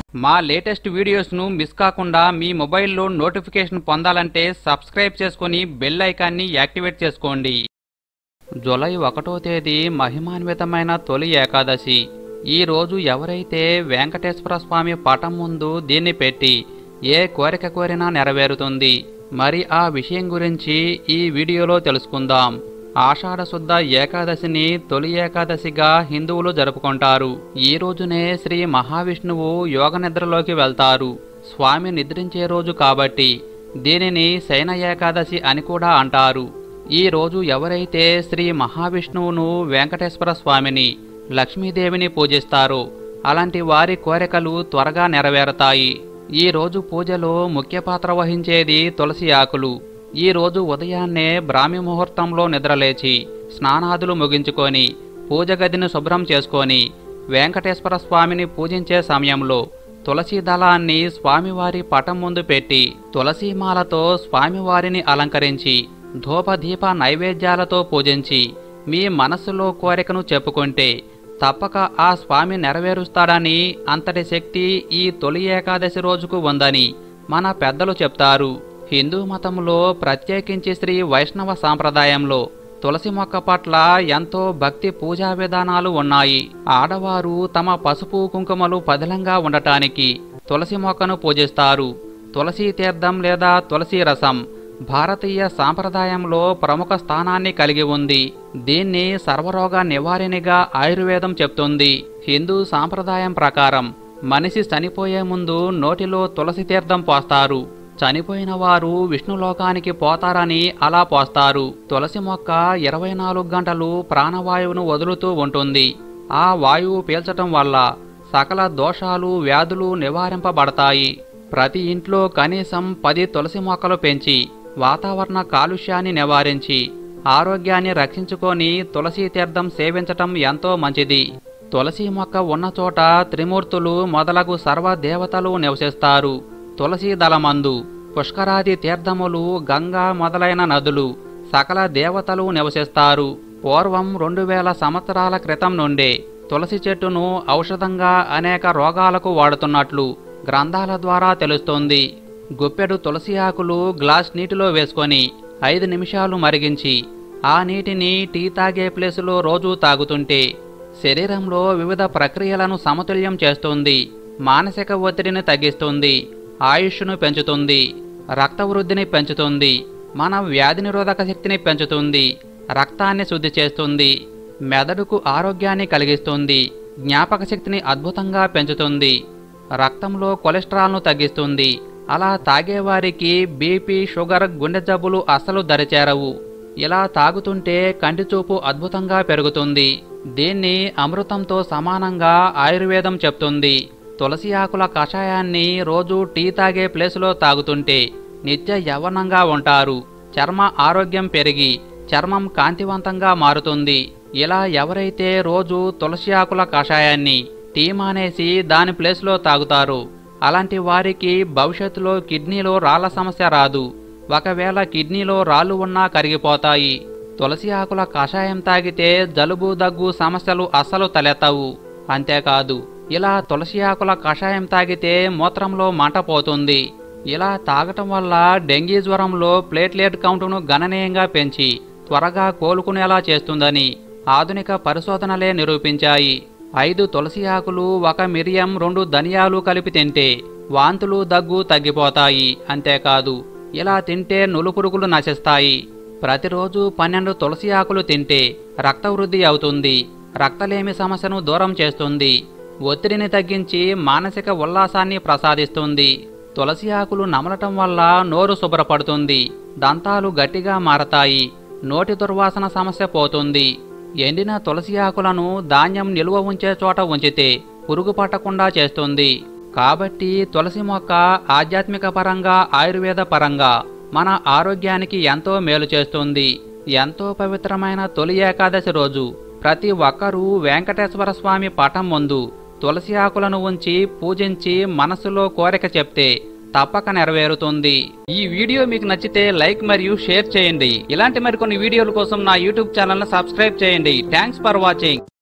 మా latest వీడియోస్ను miss కాకుండా మీ మొబైల్లో నోటిఫికేషన్ పొందాలంటే సబ్స్క్రైబ్ చేసుకొని బెల్ ఐకాన్ని యాక్టివేట్ చేసుకోండి జూలై ఒకటో తేదీ మహిమాన్వితమైన తొలి ఏకాదశి ఈ రోజు ఎవరైతే వెంకటేశ్వర స్వామి పటం ముందు దీన్ని పెట్టి ఏ కోరిక కోరినా నెరవేరుతుంది మరి ఆ విషయం గురించి ఈ వీడియోలో తెలుసుకుందాం ఆషాఢ శుద్ధ ఏకాదశిని తొలి ఏకాదశిగా హిందువులు జరుపుకుంటారు ఈ రోజునే శ్రీ మహావిష్ణువు యోగ నిద్రలోకి వెళ్తారు స్వామి నిద్రించే రోజు కాబట్టి దీనిని శయన ఏకాదశి అని కూడా అంటారు ఈ రోజు ఎవరైతే శ్రీ మహావిష్ణువును వెంకటేశ్వర స్వామిని లక్ష్మీదేవిని పూజిస్తారో అలాంటి వారి కోరికలు త్వరగా నెరవేరతాయి ఈ రోజు పూజలో ముఖ్య పాత్ర వహించేది తులసి ఆకులు ఈ రోజు ఉదయాన్నే బ్రాహ్మి ముహూర్తంలో నిద్రలేచి స్నానాదులు ముగించుకొని పూజ గదిని శుభ్రం చేసుకొని వెంకటేశ్వర స్వామిని పూజించే సమయంలో తులసి దళాన్ని స్వామివారి పటం ముందు పెట్టి తులసీమాలతో స్వామివారిని అలంకరించి ధూపదీప నైవేద్యాలతో పూజించి మీ మనస్సులో కోరికను చెప్పుకుంటే తప్పక ఆ స్వామి నెరవేరుస్తాడని అంతటి శక్తి ఈ తొలి ఏకాదశి రోజుకు ఉందని మన పెద్దలు చెప్తారు హిందూ మతంలో ప్రత్యేకించి శ్రీ వైష్ణవ సాంప్రదాయంలో తులసి మొక్క పట్ల ఎంతో భక్తి పూజా విధానాలు ఉన్నాయి ఆడవారు తమ పసుపు కుంకుమలు పదిలంగా ఉండటానికి తులసి మొక్కను పూజిస్తారు తులసి తీర్థం లేదా తులసి రసం భారతీయ సాంప్రదాయంలో ప్రముఖ స్థానాన్ని కలిగి ఉంది దీన్ని సర్వరోగ నివారిణిగా ఆయుర్వేదం చెప్తుంది హిందూ సాంప్రదాయం ప్రకారం మనిషి చనిపోయే ముందు నోటిలో తులసి తీర్థం పోస్తారు చనిపోయిన వారు విష్ణులోకానికి పోతారని అలా పోస్తారు తులసి మొక్క ఇరవై నాలుగు గంటలు ప్రాణవాయువును వదులుతూ ఉంటుంది ఆ వాయువు పీల్చటం వల్ల సకల దోషాలు వ్యాధులు నివారింపబడతాయి ప్రతి ఇంట్లో కనీసం పది తులసి మొక్కలు పెంచి వాతావరణ కాలుష్యాన్ని నివారించి ఆరోగ్యాన్ని రక్షించుకొని తులసి తీర్థం సేవించటం ఎంతో మంచిది తులసి మొక్క ఉన్న చోట త్రిమూర్తులు మొదలగు సర్వ దేవతలు నివసిస్తారు తులసి దళమందు పుష్కరాది తీర్థములు గంగా మొదలైన నదులు సకల దేవతలు నివసిస్తారు పూర్వం రెండు వేల సంవత్సరాల క్రితం నుండే తులసి చెట్టును ఔషధంగా అనేక రోగాలకు వాడుతున్నట్లు గ్రంథాల ద్వారా తెలుస్తోంది గుప్పెడు తులసి ఆకులు గ్లాస్ నీటిలో వేసుకొని ఐదు నిమిషాలు మరిగించి ఆ నీటిని టీ తాగే ప్లేసులో రోజూ తాగుతుంటే శరీరంలో వివిధ ప్రక్రియలను సమతుల్యం చేస్తుంది మానసిక ఒత్తిడిని తగ్గిస్తుంది ఆయుష్ను పెంచుతుంది రక్త వృద్ధిని పెంచుతుంది మన వ్యాధి నిరోధక శక్తిని పెంచుతుంది రక్తాన్ని శుద్ధి చేస్తుంది మెదడుకు ఆరోగ్యాన్ని కలిగిస్తుంది జ్ఞాపక శక్తిని అద్భుతంగా పెంచుతుంది రక్తంలో కొలెస్ట్రాల్ను తగ్గిస్తుంది అలా తాగేవారికి బీపీ షుగర్ గుండె జబ్బులు అస్సలు దరిచేరవు ఇలా తాగుతుంటే కంటి చూపు అద్భుతంగా పెరుగుతుంది దీన్ని అమృతంతో సమానంగా ఆయుర్వేదం చెప్తుంది తులసి ఆకుల కషాయాన్ని రోజు టీ తాగే ప్లేసులో తాగుతుంటే నిత్య యవ్వనంగా ఉంటారు చర్మ ఆరోగ్యం పెరిగి చర్మం కాంతివంతంగా మారుతుంది ఇలా ఎవరైతే రోజు తులసి ఆకుల కషాయాన్ని టీ మానేసి దాని ప్లేస్లో తాగుతారో అలాంటి వారికి భవిష్యత్తులో కిడ్నీలో రాళ్ల సమస్య రాదు ఒకవేళ కిడ్నీలో రాళ్ళు ఉన్నా కరిగిపోతాయి తులసి ఆకుల కషాయం తాగితే జలుబు దగ్గు సమస్యలు అస్సలు తలెత్తవు అంతేకాదు ఇలా తులసి ఆకుల కషాయం తాగితే మూత్రంలో మంట పోతుంది ఇలా తాగటం వల్ల డెంగీ జ్వరంలో ప్లేట్లెట్ కౌంటును గణనీయంగా పెంచి త్వరగా కోలుకునేలా చేస్తుందని ఆధునిక పరిశోధనలే నిరూపించాయి ఐదు తులసి ఆకులు ఒక మిరియం రెండు ధనియాలు కలిపి తింటే వాంతులు దగ్గు తగ్గిపోతాయి అంతేకాదు ఇలా తింటే నులుపురుగులు నశిస్తాయి ప్రతిరోజు పన్నెండు తులసి ఆకులు తింటే రక్త వృద్ధి అవుతుంది రక్తలేమి సమస్యను దూరం చేస్తుంది ఒత్తిడిని తగ్గించి మానసిక ఉల్లాసాన్ని ప్రసాదిస్తుంది తులసి ఆకులు నమలటం వల్ల నోరు శుభ్రపడుతుంది దంతాలు గట్టిగా మారతాయి నోటి దుర్వాసన సమస్య పోతుంది ఎండిన తులసి ఆకులను ధాన్యం నిల్వ ఉంచే చోట ఉంచితే పురుగు పట్టకుండా చేస్తుంది కాబట్టి తులసి మొక్క ఆధ్యాత్మిక పరంగా ఆయుర్వేద పరంగా మన ఆరోగ్యానికి ఎంతో మేలు చేస్తుంది ఎంతో పవిత్రమైన తొలి ఏకాదశి రోజు ప్రతి ఒక్కరూ వెంకటేశ్వర స్వామి పటం ముందు తులసి ఆకులను ఉంచి పూజించి మనసులో కోరిక చెప్తే తప్పక నెరవేరుతుంది ఈ వీడియో మీకు నచ్చితే లైక్ మరియు షేర్ చేయండి ఇలాంటి మరికొన్ని వీడియోల కోసం నా యూట్యూబ్ ఛానల్ సబ్స్క్రైబ్ చేయండి థ్యాంక్స్ ఫర్ వాచింగ్